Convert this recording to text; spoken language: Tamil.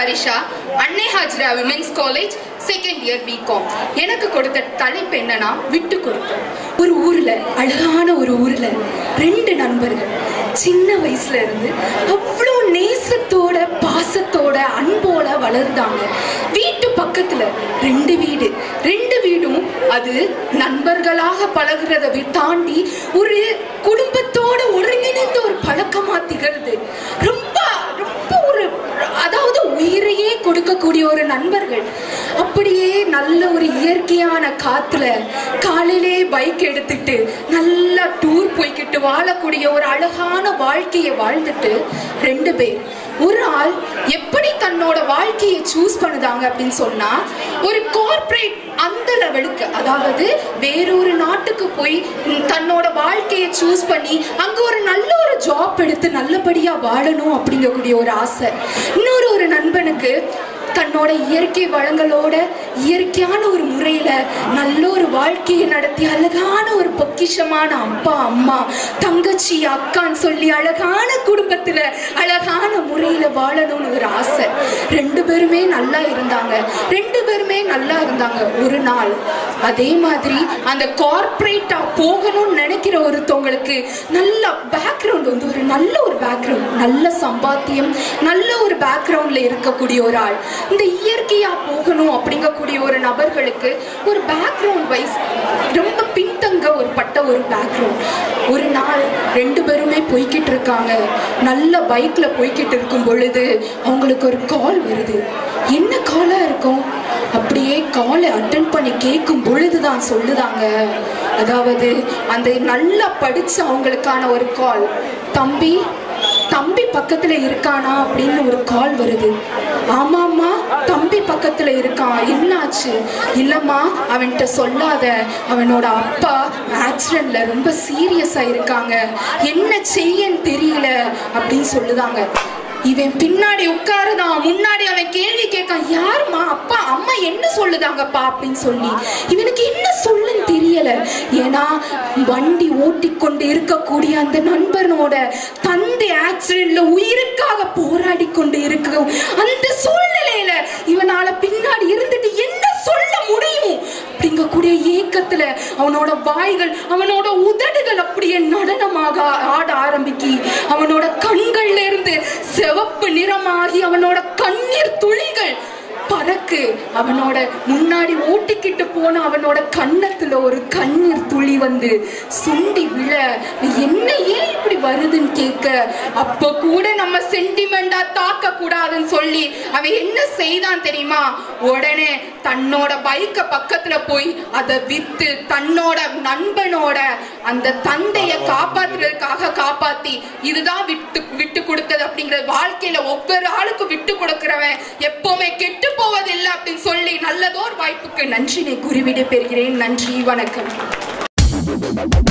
Harisha Annai Hajra women's college second year B Com எனக்கு கொடுத்த தலைப்பு என்னன்னா விட்டு கொடுத்தோம் ஒரு ஊர்ல அழகான ஒரு ஊர்ல ரெண்டு நண்பர்கள் சின்ன வயசுல இருந்து அவ்வளோ நேசத்தோட பாசத்தோட அன்போட வளர்ந்தாங்க வீட்டு பக்கத்துல ரெண்டு வீடு ரெண்டு வீடும் அது நண்பர்களாக பழகுறத வி- தாண்டி ஒரு குடும்பத்தோட ஒருங்கிணைந்த ஒரு பழக்கமா திகழ்து ரொம்ப ரொம்ப ஒரு அதாவது உயிரையே கொடுக்கக்கூடிய ஒரு நண்பர்கள் அப்படியே நல்ல ஒரு இயற்கையான காத்துல காலையிலே பைக் எடுத்துட்டு நல்லா டூர் போய்கிட்டு வாழக்கூடிய ஒரு அழகான வாழ்க்கையை வாழ்ந்துட்டு ரெண்டு பேர் ஒரு ஆள் எப்படி தன்னோட வாழ்க்கையை சூஸ் பண்ணுதாங்க அப்படின்னு சொன்னா ஒரு கார்ப்பரேட் அந்த லெவலுக்கு அதாவது வேறொரு நாட்டுக்கு போய் ம், தன்னோட வாழ்க்கையை சூஸ் பண்ணி அங்க ஒரு நல்ல ஒரு ஜாப் எடுத்து நல்லபடியா வாழணும் அப்படிங்கக்கூடிய ஒரு ஆசை இன்னொரு ஒரு நண்பனுக்கு தன்னோட இயற்கை வளங்களோட இயற்கையான ஒரு முறையில நல்ல ஒரு வாழ்க்கையை நடத்தி அழகான ஒரு பொக்கிஷமான அப்பா அம்மா தங்கச்சி அக்கான்னு சொல்லி அழகான குடும்பத்துல அழகான முறையில வாழணும்னு ஒரு ஆசை ரெண்டு பேருமே நல்லா இருந்தாங்க ரெண்டு பேருமே நல்லா இருந்தாங்க ஒரு நாள் அதே மாதிரி அந்த கார்ப்பரேட்டா போகணும்னு நினைக்கிற ஒருத்தவங்களுக்கு நல்ல பேக்ரவுண்ட் வந்து ஒரு நல்ல ஒரு பேக்ரவுண்ட் நல்ல சம்பாத்தியம் நல்ல ஒரு பேக்ரவுண்ட்ல இருக்கக்கூடிய ஒரு ஆள் இந்த இயற்கையா போகணும் அப்படிங்கக்கூடிய ஒரு நபர்களுக்கு ஒரு பேக்ரவுண்ட் வைஸ் ரொம்ப பின்தங்க ஒரு பட்ட ஒரு பேக்ரவுண்ட் ஒரு நாள் ரெண்டு பேருமே போய்கிட்டு இருக்காங்க நல்ல பைக்ல போய்கிட்டு இருக்கும் பொழுது அவங்களுக்கு ஒரு கால் வருது என்ன காலா இருக்கும் அப்படியே காலை அட்டன் பண்ணி கேட்கும் பொழுதுதான் சொல்லுதாங்க அதாவது அந்த நல்லா படிச்ச அவங்களுக்கான ஒரு கால் தம்பி தம்பி பக்கத்துல இருக்கானா அப்படின்னு ஒரு கால் வருது ஆமாம்மா தம்பி பக்கத்துல இருக்கான் என்னாச்சு இல்லம்மா அவன்கிட்ட சொல்லாத அவனோட அப்பா ஆக்சிடென்ட்ல ரொம்ப சீரியஸா இருக்காங்க என்ன செய்யன்னு தெரியல அப்படின்னு சொல்லுதாங்க இவன் பின்னாடி உட்காருதான் முன்னாடி அவன் கேள்வி கேட்கான் யாரும்மா அப்பா அம்மா என்ன சொல்லுதாங்கப்பா அப்படின்னு சொல்லி இவனுக்கு என்ன சொல்லுன்னு தெரியல ஏன்னா வண்டி ஓட்டிக்கொண்டு இருக்கக்கூடிய அந்த நண்பனோட தந்தை ஆக்சிடென்ட்ல உயிருக்காக போராடி கொண்டு இருக்கு அந்த சூழ்நிலையில இவனால பின்னாடி இருந்துட்டு என்ன சொல்ல முடியும் அப்படிங்கக்கூடிய ஏக்கத்துல அவனோட வாய்கள் அவனோட உதடுகள் அப்படியே நடனமாக ஆட ஆரம்பிக்கி அவனோட கண்கள்ல இருந்து சிவப்பு நிறமாகி அவனோட கண்ணீர் துளிகள் பறக்கு அவனோட முன்னாடி ஓட்டிக்கிட்டு போன அவனோட கன்னத்துல ஒரு கண்ணீர் துளி வந்து சுண்டி விழ என்ன ஏன் இப்படி வருதுன்னு கேட்க அப்ப கூட நம்ம சென்டிமெண்டா தாக்க கூடாதுன்னு சொல்லி அவன் என்ன செய்தான் தெரியுமா உடனே தன்னோட பைக்க பக்கத்துல போய் அதை வித்து தன்னோட நண்பனோட அந்த தந்தைய காப்பாத்துறதுக்காக காப்பாத்தி இதுதான் விட்டு விட்டு கொடுத்தது அப்படிங்கிற வாழ்க்கையில ஒவ்வொரு ஆளுக்கும் விட்டு கொடுக்கிறவன் எப்பவுமே கெட்டு போவதில்லை அப்படின்னு சொல்லி நல்லதோர் வாய்ப்புக்கு நன்றினை குறிவிட பெறுகிறேன் நன்றி வணக்கம்